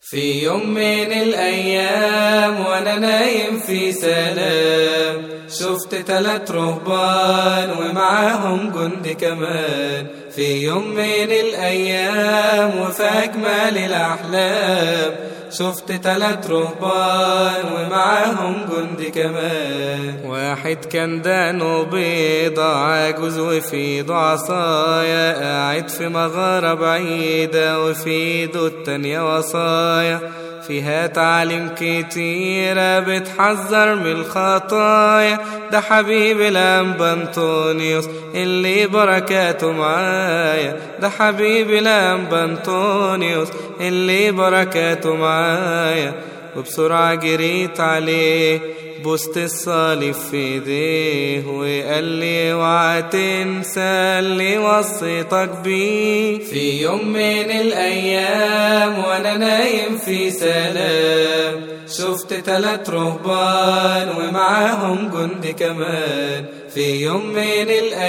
في يوم من الأيام وأنا نايم في سلام شفت تلات رهبان ومعاهم جند كمان في يوم من الأيام وفي أجمل الأحلام شفت تلات رهبان ومعاهم جند كمان واحد كان دانه بيضة عجوز وفي ايده عصايا قاعد في مغارة بعيدة وفي ايده التانية وصايا فيها تعليم كتيرة بتحذر من الخطايا ده حبيب الأنبا أنطونيوس اللي بركاته معايا ده حبيب الأنبا أنطونيوس اللي بركاته معايا وبسرعة جريت عليه بوست الصليب في ايديه وقال لي اوعى تنسى اللي وصيتك بيه في يوم من الايام وانا نايم في سلام شفت تلات رهبان ومعاهم جند كمان في يوم من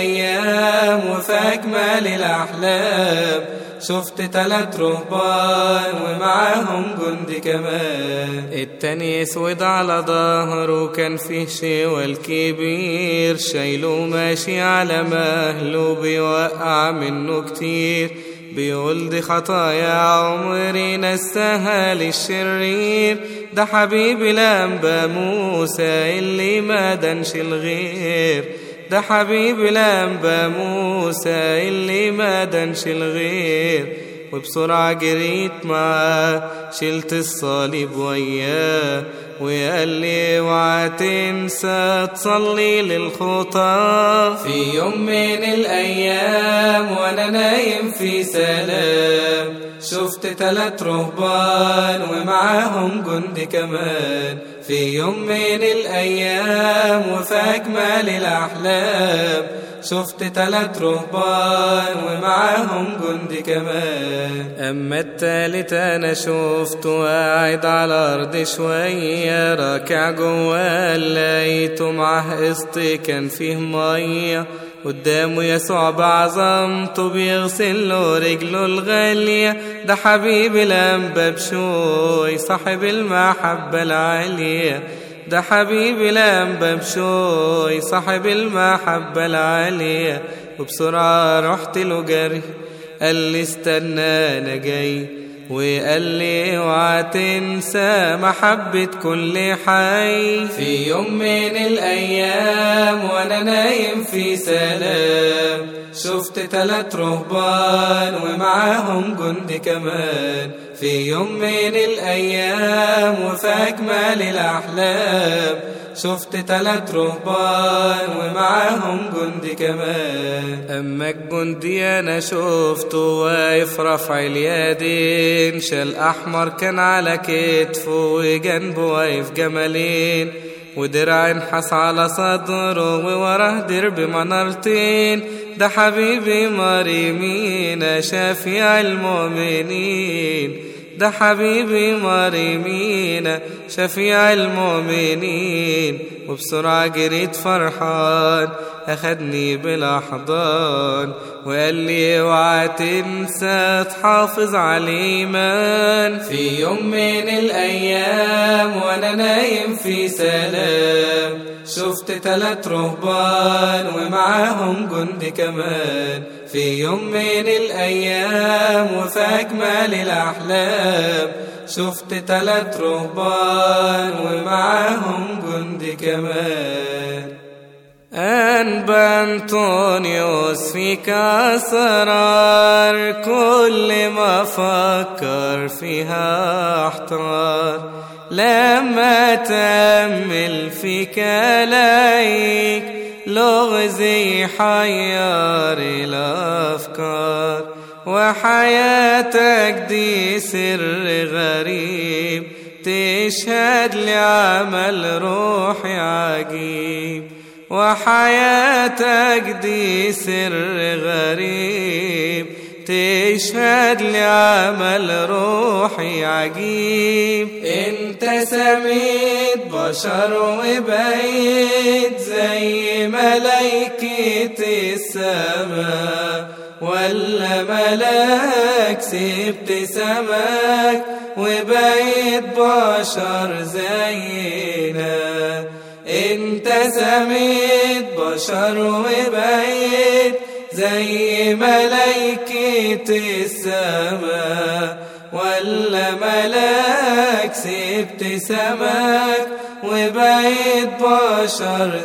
الايام وفي اجمل الاحلام شفت تلات رهبان ومعاهم جند كمان التاني اسود على ظهره كان فيه شوال كبير شايله ماشي على مهله بيوقع منه كتير بيقول دي خطايا عمري نساها للشرير ده حبيبي لمبا موسى اللي ما دنش الغير ده حبيبي لمبا موسى اللي ما دنش الغير وبسرعة جريت معاه شلت الصليب وياه وقال لي اوعى تنسى تصلي للخطى في يوم من الايام وانا نايم في سلام شفت تلات رهبان ومعاهم جند كمان في يوم من الايام وفي اجمل الاحلام شفت تلات رهبان ومعاهم جند كمان أما التالت أنا شفته قاعد على الأرض شوية راكع جواه لقيته معاه قسط كان فيه مية قدامه يسوع بعظمته بيغسل له رجله الغالية ده حبيب الأنبا بشوي صاحب المحبة العالية ده حبيبي لمبا بشوي صاحب المحبة العالية وبسرعة رحت له جري قال لي استنى انا جاي وقال لي اوعى تنسى محبة كل حي في يوم من الأيام وأنا نايم في سلام شفت تلات رهبان ومعاهم جند كمان في يوم من الأيام وفي أجمل الأحلام شفت تلات رهبان ومعاهم جند كمان أما الجندي أنا شفته واقف رفع اليدين شال أحمر كان على كتفه وجنبه واقف جملين ودرع انحس على صدره ووراه درب منارتين ده حبيبي مريمين شافع المؤمنين ده حبيبي مريمين شفيع المؤمنين وبسرعة جريت فرحان أخدني بالأحضان وقال لي اوعى تنسى تحافظ على الإيمان في يوم من الأيام وأنا نايم في سلام شفت تلات رهبان ومعاهم جند كمان في يوم من الأيام وفي أجمل الأحلام شفت تلات رهبان ومعاهم جند كمان أنبا أنطونيوس فيك أسرار كل ما فكر فيها احتار لما تأمل فيك لايك لغز يحير الأفكار وحياتك دي سر غريب تشهد لعمل روحي عجيب وحياتك دي سر غريب تشهد لعمل روحي عجيب انت سميت بشر وبقيت زي ملايكة السماء ولا ملاك سبت سماك وبقيت بشر زينا انت سميت بشر وبقيت زي ملايكة السماء ولا ملاك سبت سماك وبقيت بشر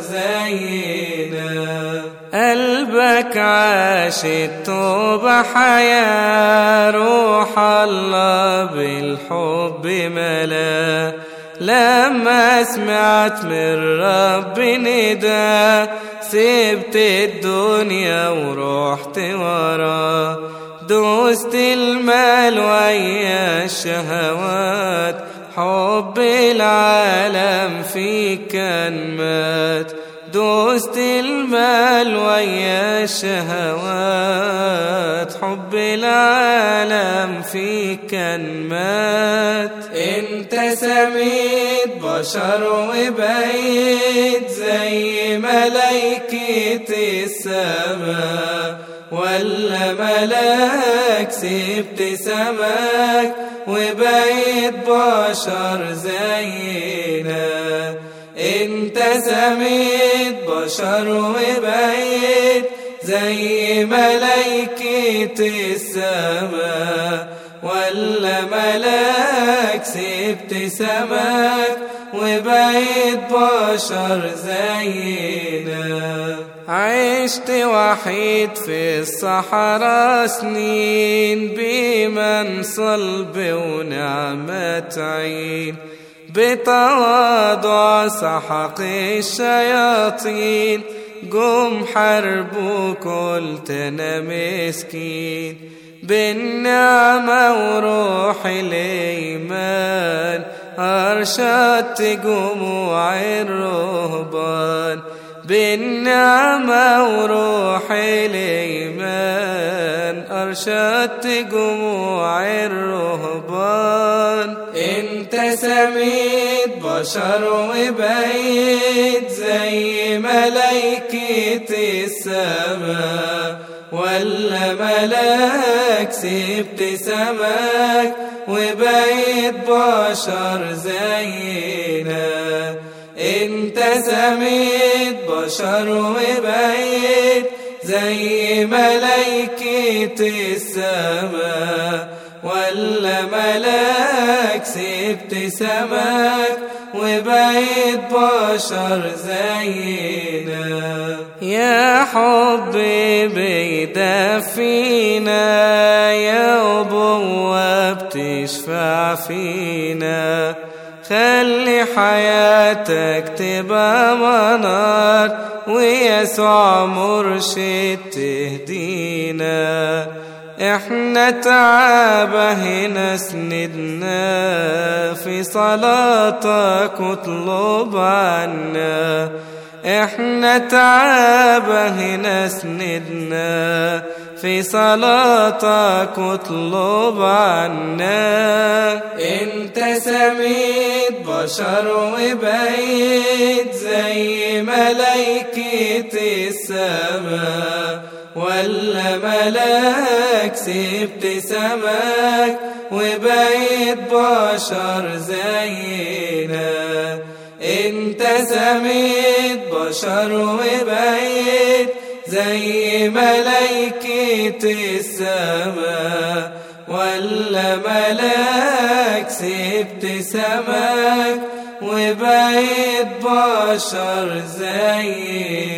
زينا قلبك عاش التوبة حياة روح الله بالحب ملا لما سمعت من رب ندى سبت الدنيا ورحت وراه دوست المال ويا الشهوات حب العالم فيك كان مات دوست المال ويا الشهوات حب العالم فيك كان مات انت سميت بشر وبقيت زي ملايكة السماء ولا ملاك سبت سماك وبقيت بشر زينا انت سميت بشر وبقيت زي ملايكة السماء ولا ملاك سبت سماك وبقيت بشر زينا عشت وحيد في الصحراء سنين بمن صلب ونعمة عين بتواضع سحق الشياطين قم حربك قلت انا مسكين بالنعمة وروح الإيمان أرشدت جموع الرهبان بالنعمة وروح الإيمان أرشدت جموع الرهبان انت سميت بشر وبقيت زي ملايكة السماء ولا ملاك سبت سماك وبقيت بشر زينا انت سميت بشر وبقيت زي ملايكة السماء ولا ملاك سبت سماك وبقيت بشر زينا يا حبي بيدفينا يا أبوة بتشفع فينا خلي حياتك تبقى منار ويسوع مرشد تهدينا احنا تعابة هنا سندنا في صلاتك اطلب عنا احنا تعابة هنا سندنا في صلاتك اطلب عنا انت سميت بشر وبقيت زي ملايكة السماء ولا ملاك سبت سماك وبقيت بشر زينا انت سميت بشر وبقيت زي ملايكة السماء ولا ملاك سبت سماك وبقيت بشر زي